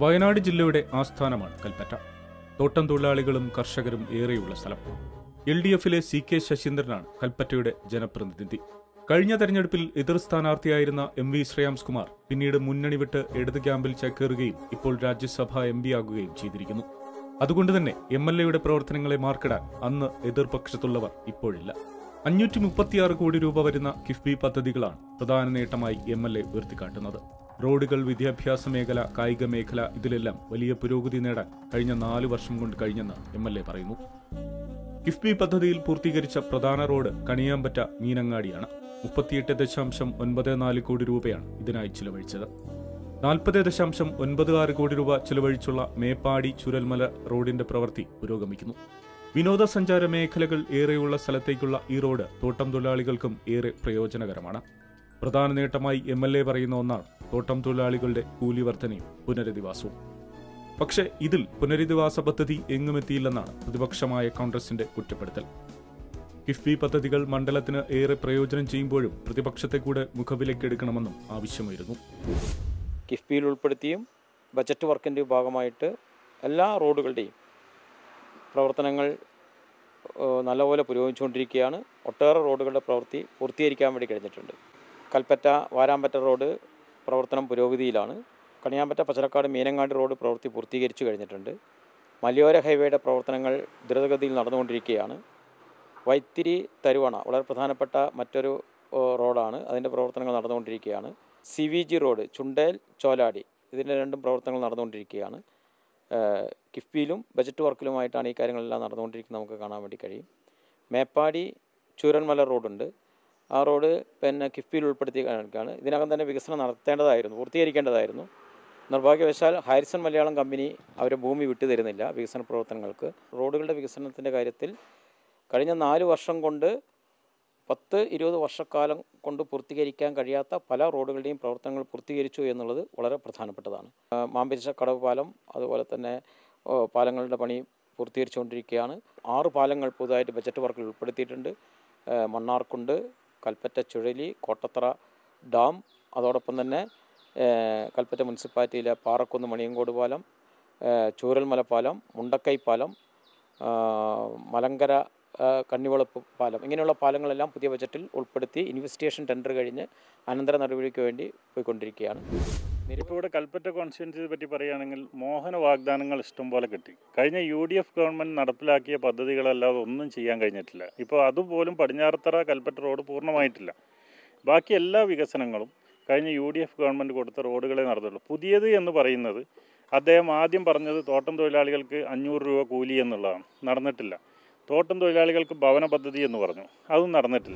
വയനാട് ജില്ലയുടെ ആസ്ഥാനമാണ് കൽപ്പറ്റ തോട്ടം തൊഴിലാളികളും കർഷകരും ഏറെയുള്ള സ്ഥലം എൽ ഡി എഫിലെ സി കെ ശശീന്ദ്രനാണ് കൽപ്പറ്റയുടെ ജനപ്രതിനിധി കഴിഞ്ഞ തെരഞ്ഞെടുപ്പിൽ എതിർ സ്ഥാനാർത്ഥിയായിരുന്ന എം വി ശ്രേയാംസ് കുമാർ പിന്നീട് മുന്നണി വിട്ട് ഇടത് ക്യാമ്പിൽ ചേക്കേറുകയും ഇപ്പോൾ രാജ്യസഭാ എം പി ആകുകയും ചെയ്തിരിക്കുന്നു അതുകൊണ്ട് തന്നെ എം എൽ എയുടെ പ്രവർത്തനങ്ങളെ മാർക്കിടാൻ അന്ന് എതിർപക്ഷത്തുള്ളവർ ഇപ്പോഴില്ല അഞ്ഞൂറ്റി മുപ്പത്തിയാറ് കോടി രൂപ വരുന്ന കിഫ്ബി പദ്ധതികളാണ് പ്രധാന നേട്ടമായി എം എൽ എ ഉയർത്തിക്കാട്ടുന്നത് റോഡുകൾ വിദ്യാഭ്യാസ മേഖല കായിക മേഖല ഇതിലെല്ലാം വലിയ പുരോഗതി നേടാൻ കഴിഞ്ഞ നാല് വർഷം കൊണ്ട് കഴിഞ്ഞെന്ന് എം എൽ എ പറയുന്നു കിഫ്ബി പദ്ധതിയിൽ പൂർത്തീകരിച്ച പ്രധാന റോഡ് കണിയാമ്പറ്റ മീനങ്ങാടിയാണ് മുപ്പത്തിയെട്ട് ദശാംശം ഒൻപത് നാല് കോടി രൂപയാണ് ഇതിനായി ചിലവഴിച്ചത് നാൽപ്പത് ദശാംശം ഒൻപത് ആറ് കോടി രൂപ ചിലവഴിച്ചുള്ള മേപ്പാടി ചുരൽമല റോഡിന്റെ പ്രവൃത്തി പുരോഗമിക്കുന്നു വിനോദസഞ്ചാര മേഖലകൾ ഏറെയുള്ള സ്ഥലത്തേക്കുള്ള ഈ റോഡ് തോട്ടം തൊഴിലാളികൾക്കും ഏറെ പ്രയോജനകരമാണ് പ്രധാന നേട്ടമായി എം എൽ എ പറയുന്ന ഒന്നാണ് തോട്ടം തൊഴിലാളികളുടെ കൂലി വർധനയും പുനരധിവാസവും പക്ഷേ ഇതിൽ പുനരധിവാസ പദ്ധതി എങ്ങുമെത്തിയില്ലെന്നാണ് പ്രതിപക്ഷമായ കോൺഗ്രസിന്റെ കുറ്റപ്പെടുത്തൽ കിഫ്ബി പദ്ധതികൾ മണ്ഡലത്തിന് ഏറെ പ്രയോജനം ചെയ്യുമ്പോഴും പ്രതിപക്ഷത്തെ കൂടെ മുഖവിലക്കെടുക്കണമെന്നും ആവശ്യമായിരുന്നു കിഫ്ബിയിൽ ഉൾപ്പെടുത്തിയും ബജറ്റ് വർക്കിൻ്റെ ഭാഗമായിട്ട് എല്ലാ റോഡുകളുടെയും പ്രവർത്തനങ്ങൾ ഏഹ്, നല്ലപോലെ പുരോഗമിച്ചുകൊണ്ടിരിക്കുകയാണ് ഒട്ടേറെ റോഡുകളുടെ പ്രവൃത്തി പൂർത്തീകരിക്കാൻ വേണ്ടി കഴിഞ്ഞിട്ടുണ്ട് കൽപ്പറ്റ വാരാമ്പറ്റ റോഡ് പ്രവർത്തനം പുരോഗതിയിലാണ് കണിയാമ്പറ്റ പച്ചരക്കാട് മീനങ്ങാടി റോഡ് പ്രവൃത്തി പൂർത്തീകരിച്ചു കഴിഞ്ഞിട്ടുണ്ട് മലയോര ഹൈവേയുടെ പ്രവർത്തനങ്ങൾ ദ്രുതഗതിയിൽ നടന്നുകൊണ്ടിരിക്കുകയാണ് വൈത്തിരി തരുവണ വളരെ പ്രധാനപ്പെട്ട മറ്റൊരു ഓ, റോഡാണ് അതിൻ്റെ പ്രവർത്തനങ്ങൾ നടന്നുകൊണ്ടിരിക്കുകയാണ് C V G road Chundel Choladi ഇതിൻ്റെ രണ്ടും പ്രവർത്തനങ്ങൾ നടന്നുകൊണ്ടിരിക്കുകയാണ് ഏഹ്, കിഫ്ബിയിലും ബജറ്റ് വർക്കിലുമായിട്ടാണ് ഈ കാര്യങ്ങളെല്ലാം നടന്നുകൊണ്ടിരിക്കുന്നത് നമുക്ക് കാണാൻ വേണ്ടി കഴിയും മേപ്പാടി ചൂരന്മല റോഡുണ്ട് ആ റോഡ് പിന്നെ കിഫ്ബിയിൽ ഉൾപ്പെടുത്തി കാണിക്കുകയാണ് ഇതിനകം തന്നെ വികസനം നടത്തേണ്ടതായിരുന്നു പൂർത്തീകരിക്കേണ്ടതായിരുന്നു നിർഭാഗ്യവശാൽ ഹാരിസൺ മലയാളം കമ്പനി അവരെ ഭൂമി വിട്ടു തരുന്നില്ല വികസന പ്രവർത്തനങ്ങൾക്ക് റോഡുകളുടെ വികസനത്തിൻ്റെ കാര്യത്തിൽ കഴിഞ്ഞ നാല് വർഷം കൊണ്ട് പത്ത് ഇരുപത് വർഷക്കാലം കൊണ്ട് പൂർത്തീകരിക്കാൻ കഴിയാത്ത പല റോഡുകളുടെയും പ്രവർത്തനങ്ങൾ പൂർത്തീകരിച്ചു എന്നുള്ളത് വളരെ പ്രധാനപ്പെട്ടതാണ് ആ, മാമ്പരിശ കടവ് പാലം അതുപോലെ തന്നെ ഓ, പാലങ്ങളുടെ പണി പൂർത്തീകരിച്ചുകൊണ്ടിരിക്കുകയാണ് ആറ് പാലങ്ങൾ പുതുതായിട്ട് ബജറ്റ് വർക്കിൽ ഉൾപ്പെടുത്തിയിട്ടുണ്ട് ആ, മണ്ണാർക്കുണ്ട് കൽപ്പറ്റ ചുഴലി കോട്ടത്തറ ഡാം അതോടൊപ്പം തന്നെ ആ, കൽപ്പറ്റ മുനിസിപ്പാലിറ്റിയിലെ പാറക്കുന്ന് മണിയങ്കോട് പാലം ആ, ചൂരൽമല പാലം മുണ്ടക്കൈ പാലം ആ, മലങ്കര ആ, കണ്ണിവളപ്പ് പാലം ഇങ്ങനെയുള്ള പാലങ്ങളെല്ലാം പുതിയ ബജറ്റിൽ ഉൾപ്പെടുത്തി ഇൻവെസ്റ്റിഗേഷൻ ടെൻഡർ കഴിഞ്ഞ് അനന്തര നടപടിക്ക് വേണ്ടി പോയിക്കൊണ്ടിരിക്കുകയാണ് ഇപ്പോൾ ഇവിടെ കൽപ്പറ്റ കോൺസ്റ്റിറ്റ്യൻസിയെ പറ്റി പറയുകയാണെങ്കിൽ മോഹന വാഗ്ദാനങ്ങൾ ഇഷ്ടം പോലെ കിട്ടി കഴിഞ്ഞ യു ഡി എഫ് ഗവൺമെൻറ് നടപ്പിലാക്കിയ പദ്ധതികളല്ലാതെ ഒന്നും ചെയ്യാൻ കഴിഞ്ഞിട്ടില്ല ഇപ്പോൾ അതുപോലും പടിഞ്ഞാറത്തറ കൽപ്പറ്റ റോഡ് പൂർണ്ണമായിട്ടില്ല ബാക്കി എല്ലാ വികസനങ്ങളും കഴിഞ്ഞ യു ഡി എഫ് ഗവൺമെൻറ് കൊടുത്ത റോഡുകളെ നടന്നുള്ളൂ പുതിയത് എന്ന് പറയുന്നത് അദ്ദേഹം ആദ്യം പറഞ്ഞത് തോട്ടം തൊഴിലാളികൾക്ക് അഞ്ഞൂറ് രൂപ കൂലി എന്നുള്ളതാണ് നടന്നിട്ടില്ല തോട്ടം തൊഴിലാളികൾക്ക് ഭവന പദ്ധതി എന്ന് പറഞ്ഞു അതും നടന്നിട്ടില്ല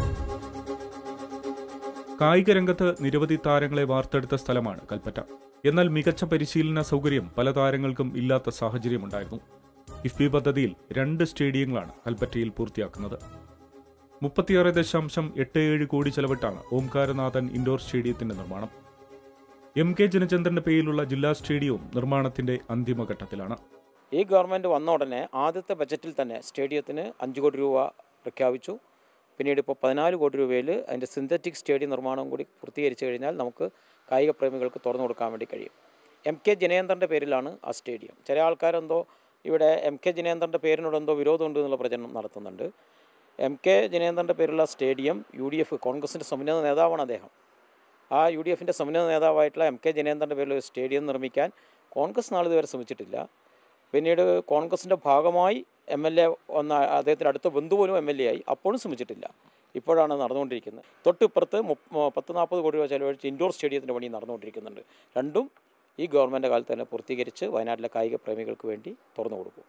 കായിക രംഗത്ത് നിരവധി താരങ്ങളെ വാർത്തെടുത്ത സ്ഥലമാണ് കൽപ്പറ്റ എന്നാൽ മികച്ച പരിശീലന സൗകര്യം പല താരങ്ങൾക്കും ഇല്ലാത്ത സാഹചര്യമുണ്ടായിരുന്നു കിഫ്ബി പദ്ധതിയിൽ രണ്ട് സ്റ്റേഡിയങ്ങളാണ് കൽപ്പറ്റയിൽ പൂർത്തിയാക്കുന്നത് മുപ്പത്തിയാറ് ദശാംശം എട്ട് ഏഴ് കോടി ചെലവിട്ടാണ് ഓംകാരനാഥൻ ഇൻഡോർ സ്റ്റേഡിയത്തിന്റെ നിർമ്മാണം എം കെ ജനചന്ദ്രന്റെ പേരിലുള്ള ജില്ലാ സ്റ്റേഡിയവും നിർമ്മാണത്തിന്റെ അന്തിമഘട്ടത്തിലാണ് ഈ ഗവൺമെൻറ് വന്ന ഉടനെ ആദ്യത്തെ ബജറ്റിൽ തന്നെ സ്റ്റേഡിയത്തിന് അഞ്ച് കോടി രൂപ പ്രഖ്യാപിച്ചു പിന്നീട് ഇപ്പോൾ പതിനാല് കോടി രൂപയിൽ അതിൻ്റെ സിന്തറ്റിക് സ്റ്റേഡിയം നിർമ്മാണം കൂടി പൂർത്തീകരിച്ചു കഴിഞ്ഞാൽ നമുക്ക് കായിക പ്രേമികൾക്ക് തുറന്നു കൊടുക്കാൻ വേണ്ടി കഴിയും എം കെ ജനേന്ദ്രൻ്റെ പേരിലാണ് ആ സ്റ്റേഡിയം ചില ആൾക്കാരെന്തോ ഇവിടെ എം കെ ജനേന്ദ്രൻ്റെ പേരിനോട് എന്തോ വിരോധമുണ്ട് എന്നുള്ള പ്രചരണം നടത്തുന്നുണ്ട് എം കെ ജനേന്ദ്രൻ്റെ പേരുള്ള സ്റ്റേഡിയം യു ഡി എഫ് കോൺഗ്രസിൻ്റെ സമുന്നത നേതാവാണ് അദ്ദേഹം ആ യു ഡി എഫിൻ്റെ സമുന്നത നേതാവായിട്ടുള്ള എം കെ ജനേന്ദ്രൻ്റെ പേരിൽ ഒരു സ്റ്റേഡിയം നിർമ്മിക്കാൻ കോൺഗ്രസ് നാളിതുവരെ ശ്രമിച്ചിട്ടില്ല പിന്നീട് കോൺഗ്രസിൻ്റെ ഭാഗമായി എം എൽ എ വന്ന അദ്ദേഹത്തിൻ്റെ അടുത്ത ബന്ധു പോലും എം എൽ എ ആയി അപ്പോഴും ശ്രമിച്ചിട്ടില്ല ഇപ്പോഴാണ് നടന്നുകൊണ്ടിരിക്കുന്നത് തൊട്ടിപ്പുറത്ത് മുപ്പ പത്ത് നാൽപ്പത് കോടി രൂപ ചെലവഴിച്ച് ഇൻഡോർ സ്റ്റേഡിയത്തിൻ്റെ പണി നടന്നുകൊണ്ടിരിക്കുന്നുണ്ട് രണ്ടും ഈ ഗവൺമെൻറ് കാലത്ത് തന്നെ പൂർത്തീകരിച്ച് വയനാട്ടിലെ കായിക പ്രേമികൾക്ക് വേണ്ടി തുറന്നു കൊടുക്കും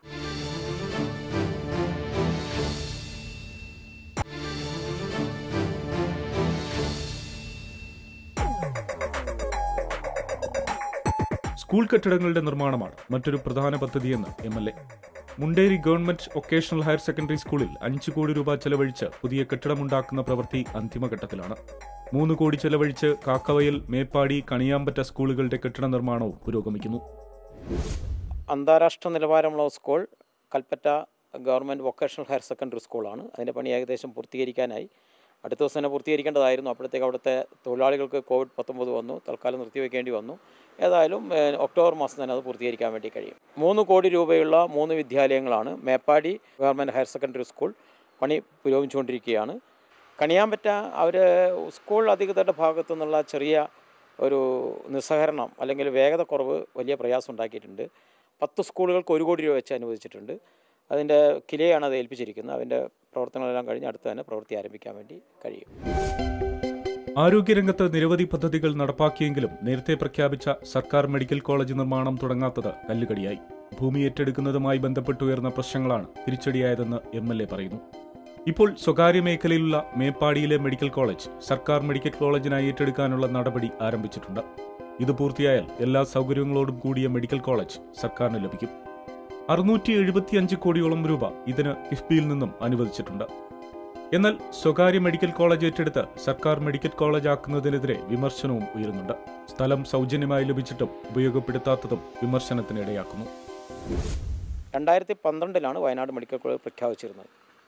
സ്കൂൾ കെട്ടിടങ്ങളുടെ നിർമ്മാണമാണ് മറ്റൊരു പ്രധാന പദ്ധതിയെന്ന് M L A Munderi government vocational higher secondary സ്കൂളിൽ അഞ്ച് കോടി രൂപ ചെലവഴിച്ച് പുതിയ കെട്ടിടമുണ്ടാക്കുന്ന പ്രവൃത്തി അന്തിമഘട്ടത്തിലാണ് മൂന്ന് കോടി ചെലവഴിച്ച് കാക്കവയൽ മേപ്പാടി കണിയാമ്പറ്റ സ്കൂളുകളുടെ കെട്ടിട നിർമ്മാണവും പുരോഗമിക്കുന്നു അന്താരാഷ്ട്ര നിലവാരമുള്ള school Kalpetta government vocational higher secondary സ്കൂളാണ് അതിൻ്റെ പണി ഏകദേശം പൂർത്തീകരിക്കാനായി അടുത്ത ദിവസം തന്നെ പൂർത്തീകരിക്കേണ്ടതായിരുന്നു അപ്പോഴത്തേക്ക് അവിടുത്തെ തൊഴിലാളികൾക്ക് കോവിഡ് പത്തൊമ്പത് വന്നു തൽക്കാലം നിർത്തിവെക്കേണ്ടി വന്നു ഏതായാലും ഏഹ്, ഒക്ടോബർ മാസം തന്നെ അത് പൂർത്തീകരിക്കാൻ വേണ്ടി കഴിയും മൂന്ന് കോടി രൂപയുള്ള മൂന്ന് വിദ്യാലയങ്ങളാണ് Meppadi government higher secondary school പണി പുരോഗമിച്ചുകൊണ്ടിരിക്കുകയാണ് കണിയാമ്പറ്റ അവർ സ്കൂൾ അധികൃതരുടെ ഭാഗത്തു നിന്നുള്ള ചെറിയ ഒരു നിസ്സഹരണം അല്ലെങ്കിൽ വേഗത കുറവ് വലിയ പ്രയാസം ഉണ്ടാക്കിയിട്ടുണ്ട് പത്ത് സ്കൂളുകൾക്ക് ഒരു കോടി രൂപ വെച്ച് അനുവദിച്ചിട്ടുണ്ട് അതിൻ്റെ കിലയാണ് അത് ഏൽപ്പിച്ചിരിക്കുന്നത് അതിൻ്റെ പ്രവർത്തനങ്ങളെല്ലാം കഴിഞ്ഞ് അടുത്ത് തന്നെ പ്രവൃത്തി ആരംഭിക്കാൻ വേണ്ടി കഴിയും ആരോഗ്യരംഗത്ത് നിരവധി പദ്ധതികൾ നടപ്പാക്കിയെങ്കിലും നേരത്തെ പ്രഖ്യാപിച്ച സർക്കാർ മെഡിക്കൽ കോളേജ് നിർമ്മാണം തുടങ്ങാത്തത് കല്ലുകടിയായി ഭൂമി ഏറ്റെടുക്കുന്നതുമായി ബന്ധപ്പെട്ടുയർന്ന പ്രശ്നങ്ങളാണ് തിരിച്ചടിയായതെന്ന് എം എൽ എ പറയുന്നു ഇപ്പോൾ സ്വകാര്യ മേഖലയിലുള്ള മേപ്പാടിയിലെ മെഡിക്കൽ കോളേജ് സർക്കാർ മെഡിക്കൽ കോളേജിനായി ഏറ്റെടുക്കാനുള്ള നടപടി ആരംഭിച്ചിട്ടുണ്ട് ഇത് പൂർത്തിയായാൽ എല്ലാ സൗകര്യങ്ങളോടും കൂടിയ മെഡിക്കൽ കോളേജ് സർക്കാരിന് ലഭിക്കും അറുന്നൂറ്റി എഴുപത്തിയഞ്ച് കോടിയോളം രൂപ ഇതിന് കിഫ്ബിയിൽ നിന്നും അനുവദിച്ചിട്ടുണ്ട് എന്നാൽ സ്വകാര്യ മെഡിക്കൽ കോളേജ് ഏറ്റെടുത്ത് സർക്കാർ മെഡിക്കൽ കോളേജ് ആക്കുന്നതിനെതിരെ വിമർശനവും ഉയരുന്നുണ്ട് സ്ഥലം സൗജന്യമായി ലഭിച്ചിട്ടും ഉപയോഗപ്പെടുത്താത്തതും വിമർശനത്തിന് ഇടയാക്കുന്നു രണ്ടായിരത്തി പന്ത്രണ്ടിലാണ് വയനാട് മെഡിക്കൽ കോളേജ് പ്രഖ്യാപിച്ചിരുന്നത്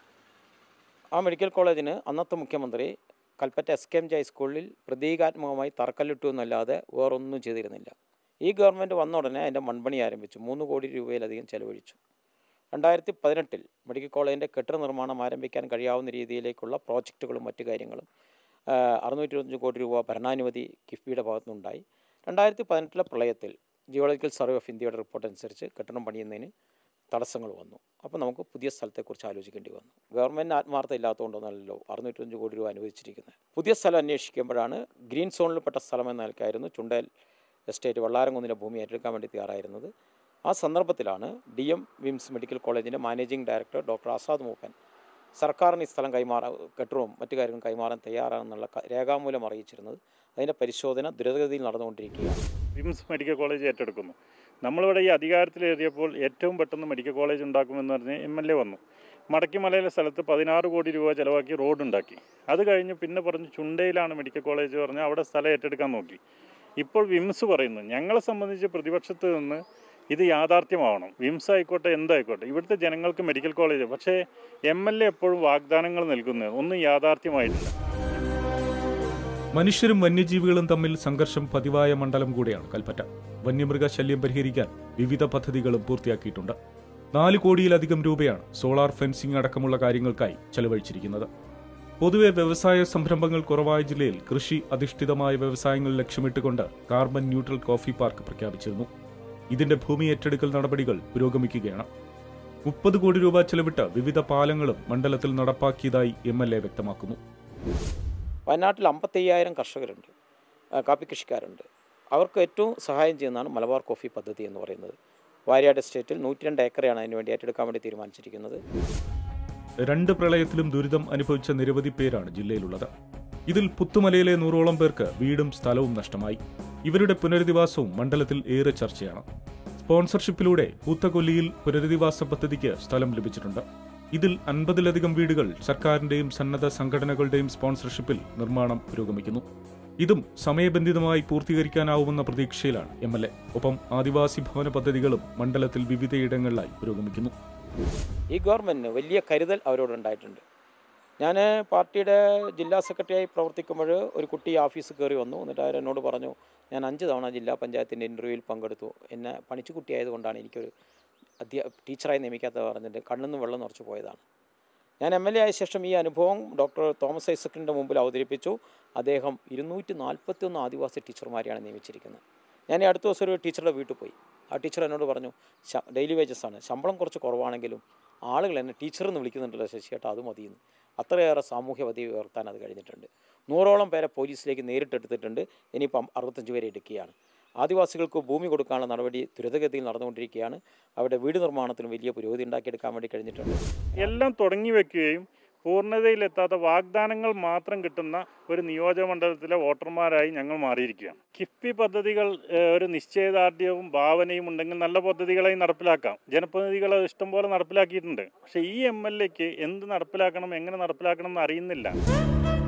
ആ മെഡിക്കൽ കോളേജിന് അന്നത്തെ മുഖ്യമന്ത്രി Kalpetta S K M G ഹൈസ്കൂളിൽ പ്രതീകാത്മകമായി തറക്കല്ലിട്ടു എന്നല്ലാതെ വേറൊന്നും ചെയ്തിരുന്നില്ല ഈ ഗവൺമെൻറ് വന്ന ഉടനെ അതിൻ്റെ മൺപണി ആരംഭിച്ചു മൂന്ന് കോടി രൂപയിലധികം ചെലവഴിച്ചു രണ്ടായിരത്തി പതിനെട്ടിൽ മെഡിക്കൽ കോളേജിൻ്റെ കെട്ടിട നിർമ്മാണം ആരംഭിക്കാൻ കഴിയാവുന്ന രീതിയിലേക്കുള്ള പ്രോജക്റ്റുകളും മറ്റു കാര്യങ്ങളും അറുന്നൂറ്റി ഇരുപത്തഞ്ച് കോടി രൂപ ഭരണാനുമതി കിഫ്ബിയുടെ ഭാഗത്തുനിന്നുണ്ടായി രണ്ടായിരത്തി പതിനെട്ടിലെ പ്രളയത്തിൽ ജിയോളജിക്കൽ സർവേ ഓഫ് ഇന്ത്യയുടെ റിപ്പോർട്ട് അനുസരിച്ച് കെട്ടിടം പണിയുന്നതിന് തടസ്സങ്ങൾ വന്നു അപ്പോൾ നമുക്ക് പുതിയ സ്ഥലത്തെക്കുറിച്ച് ആലോചിക്കേണ്ടി വന്നു ഗവൺമെൻറ് ആത്മാർത്ഥ ഇല്ലാത്തതുകൊണ്ടൊന്നല്ലോ അറുന്നൂറ്റഞ്ച് കോടി രൂപ അനുവദിച്ചിരിക്കുന്നത് പുതിയ സ്ഥലം അന്വേഷിക്കുമ്പോഴാണ് ഗ്രീൻ സോണിൽപ്പെട്ട സ്ഥലം എന്ന നിലയ്ക്കായിരുന്നു ചുണ്ടേൽ എസ്റ്റേറ്റ് വള്ളാരംകുന്നിലെ ഭൂമി ഏറ്റെടുക്കാൻ വേണ്ടി തയ്യാറായിരുന്നത് ആ സന്ദർഭത്തിലാണ് ഡി എം വിംസ് മെഡിക്കൽ കോളേജിൻ്റെ managing director doctor Azad Moopen സർക്കാരിന് ഈ സ്ഥലം കൈമാറാൻ കെട്ടിടവും മറ്റു കാര്യങ്ങളും കൈമാറാൻ തയ്യാറാണെന്നുള്ള ക- രേഖാമൂലം അറിയിച്ചിരുന്നത് അതിൻ്റെ പരിശോധന ദ്രുതഗതിയിൽ നടന്നുകൊണ്ടിരിക്കുകയാണ് വിംസ് മെഡിക്കൽ കോളേജ് ഏറ്റെടുക്കുന്നു നമ്മളിവിടെ ഈ അധികാരത്തിലേറിയപ്പോൾ ഏറ്റവും പെട്ടെന്ന് മെഡിക്കൽ കോളേജ് ഉണ്ടാക്കുമെന്ന് പറഞ്ഞ് എം എൽ എ വന്നു മടക്കിമലയിലെ സ്ഥലത്ത് പതിനാറ് കോടി രൂപ ചിലവാക്കി റോഡ് ഉണ്ടാക്കി അത് കഴിഞ്ഞ് പിന്നെ പറഞ്ഞു ചുണ്ടയിലാണ് മെഡിക്കൽ കോളേജ് പറഞ്ഞ് അവിടെ സ്ഥലം ഏറ്റെടുക്കാൻ നോക്കി ഇപ്പോൾ വിംസ് പറയുന്നു ഞങ്ങളെ സംബന്ധിച്ച് പ്രതിപക്ഷത്ത് നിന്ന് ഇത് യാഥാർത്ഥ്യമാവണം വിംസ് ആയിക്കോട്ടെ എന്തായിക്കോട്ടെ ഇവിടുത്തെ ജനങ്ങൾക്ക് മെഡിക്കൽ കോളേജ് പക്ഷേ എം എൽ എ എപ്പോഴും വാഗ്ദാനങ്ങൾ നൽകുന്നത് ഒന്നും യാഥാർത്ഥ്യമായിട്ടില്ല മനുഷ്യരും വന്യജീവികളും തമ്മിൽ സംഘർഷം പതിവായ മണ്ഡലം കൂടെയാണ് കൽപ്പറ്റ വന്യമൃഗ ശല്യം പരിഹരിക്കാൻ വിവിധ പദ്ധതികളും പൂർത്തിയാക്കിയിട്ടുണ്ട് നാല് കോടിയിലധികം രൂപയാണ് സോളാർ ഫെൻസിംഗ് അടക്കമുള്ള കാര്യങ്ങൾക്കായി ചെലവഴിച്ചിരിക്കുന്നത് പൊതുവെ വ്യവസായ സംരംഭങ്ങൾ കുറവായ ജില്ലയിൽ കൃഷി അധിഷ്ഠിതമായ വ്യവസായങ്ങൾ ലക്ഷ്യമിട്ടുകൊണ്ട് കാർബൺ ന്യൂട്രൽ കോഫി പാർക്ക് പ്രഖ്യാപിച്ചിരുന്നു ഇതിന്റെ ഭൂമി ഏറ്റെടുക്കൽ നടപടികൾ പുരോഗമിക്കുകയാണ് മുപ്പത് കോടി രൂപ ചെലവിട്ട് വിവിധ പാലങ്ങളും മണ്ഡലത്തിൽ നടപ്പാക്കിയതായി എം എൽ എ വ്യക്തമാക്കുന്നു വയനാട്ടിൽ അമ്പത്തയ്യായിരം കർഷകരുണ്ട് ആ, കാപ്പി കൃഷിക്കാരുണ്ട് അവർക്ക് ഏറ്റവും സഹായം ചെയ്യുന്നതാണ് മലബാർ കോഫി പദ്ധതി എന്ന് പറയുന്നത് വാര്യാട് എസ്റ്റേറ്റിൽ നൂറ്റി രണ്ട് ഏക്കറയാണ് അതിന് വേണ്ടി ഏറ്റെടുക്കാൻ വേണ്ടി തീരുമാനിച്ചിരിക്കുന്നത് രണ്ട് പ്രളയത്തിലും ദുരിതം അനുഭവിച്ച നിരവധി പേരാണ് ജില്ലയിലുള്ളത് ഇതിൽ പുത്തുമലയിലെ നൂറോളം പേർക്ക് വീടും സ്ഥലവും നഷ്ടമായി ഇവരുടെ പുനരധിവാസവും മണ്ഡലത്തിൽ ഏറെ ചർച്ചയാണ് സ്പോൺസർഷിപ്പിലൂടെ പൂത്തകൊല്ലിയിൽ പുനരധിവാസ പദ്ധതിക്ക് സ്ഥലം ലഭിച്ചിട്ടുണ്ട് ഇതിൽ അൻപതിലധികം വീടുകൾ സർക്കാരിന്റെയും സന്നദ്ധ സംഘടനകളുടെയും സ്പോൺസർഷിപ്പിൽ നിർമ്മാണം പുരോഗമിക്കുന്നു ഇതും സമയബന്ധിതമായി പൂർത്തീകരിക്കാനാവുമെന്ന പ്രതീക്ഷയിലാണ് എം എൽ എ ഒപ്പം ആദിവാസി ഭവന പദ്ധതികളും മണ്ഡലത്തിൽ വിവിധയിടങ്ങളിലായി പുരോഗമിക്കുന്നു ഈ ഗവൺമെൻറ്റിന് വലിയ കരുതൽ അവരോടുണ്ടായിട്ടുണ്ട് ഞാൻ പാർട്ടിയുടെ ജില്ലാ സെക്രട്ടറിയായി പ്രവർത്തിക്കുമ്പോൾ ഒരു കുട്ടി ഓഫീസിൽ കയറി വന്നു എന്നിട്ട് അവർ എന്നോട് പറഞ്ഞു ഞാൻ അഞ്ച് തവണ ജില്ലാ പഞ്ചായത്തിൻ്റെ ഇൻ്റർവ്യൂവിൽ പങ്കെടുത്തു എന്നെ പണിച്ചു കുട്ടിയായതുകൊണ്ടാണ് എനിക്കൊരു അധ്യാ ടീച്ചറായി നിയമിക്കാത്ത പറഞ്ഞിട്ട് കണ്ണിൽ നിന്ന് വെള്ളം നിറച്ച് പോയതാണ് ഞാൻ എം എൽ എ ആയ ശേഷം ഈ അനുഭവം ഡോക്ടർ തോമസ് ഐസക്കിൻ്റെ മുമ്പിൽ അവതരിപ്പിച്ചു അദ്ദേഹം ഇരുന്നൂറ്റി നാൽപ്പത്തി ഒന്ന് ആദിവാസി ടീച്ചർമാരെയാണ് നിയമിച്ചിരിക്കുന്നത് ഞാൻ ഈ അടുത്ത ദിവസം ഒരു ടീച്ചറുടെ വീട്ടിൽ പോയി ആ ടീച്ചർ എന്നോട് പറഞ്ഞു "ശ- ഡെയിലി വേജസ് ആണ് ശമ്പളം കുറച്ച് കുറവാണെങ്കിലും ആളുകൾ എന്നെ ടീച്ചർ എന്ന് വിളിക്കുന്നുണ്ടല്ലോ ശശിയേട്ടാ അത് മതിയെന്ന് അത്രയേറെ സാമൂഹ്യ പദവി ഉയർത്താൻ അത് കഴിഞ്ഞിട്ടുണ്ട് നൂറോളം പേരെ പോലീസിലേക്ക് നേരിട്ടെടുത്തിട്ടുണ്ട് ഇനിയിപ്പം അറുപത്തഞ്ച് പേരെ എടുക്കുകയാണ് ആദിവാസികൾക്ക് ഭൂമി കൊടുക്കാനുള്ള നടപടി ദ്രുതഗതിയിൽ നടന്നുകൊണ്ടിരിക്കുകയാണ് അവിടെ വീട് നിർമ്മാണത്തിനും വലിയ പുരോഗതി ഉണ്ടാക്കിയെടുക്കാൻ വേണ്ടി കഴിഞ്ഞിട്ടുണ്ട് എല്ലാം തുടങ്ങി വെക്കുകയും പൂർണ്ണതയിലെത്താത്ത വാഗ്ദാനങ്ങൾ മാത്രം കിട്ടുന്ന ഒരു നിയോജകമണ്ഡലത്തിലെ വോട്ടർമാരായി ഞങ്ങൾ മാറിയിരിക്കുകയാണ് കിഫ്ബി പദ്ധതികൾ ഏഹ്, ഒരു നിശ്ചയദാർഢ്യവും ഭാവനയും ഉണ്ടെങ്കിൽ നല്ല പദ്ധതികളായി നടപ്പിലാക്കാം ജനപ്രതിനിധികൾ അത് ഇഷ്ടംപോലെ നടപ്പിലാക്കിയിട്ടുണ്ട് പക്ഷേ ഈ എം എൽ എക്ക് എന്ത് നടപ്പിലാക്കണം എങ്ങനെ നടപ്പിലാക്കണം എന്ന് അറിയുന്നില്ല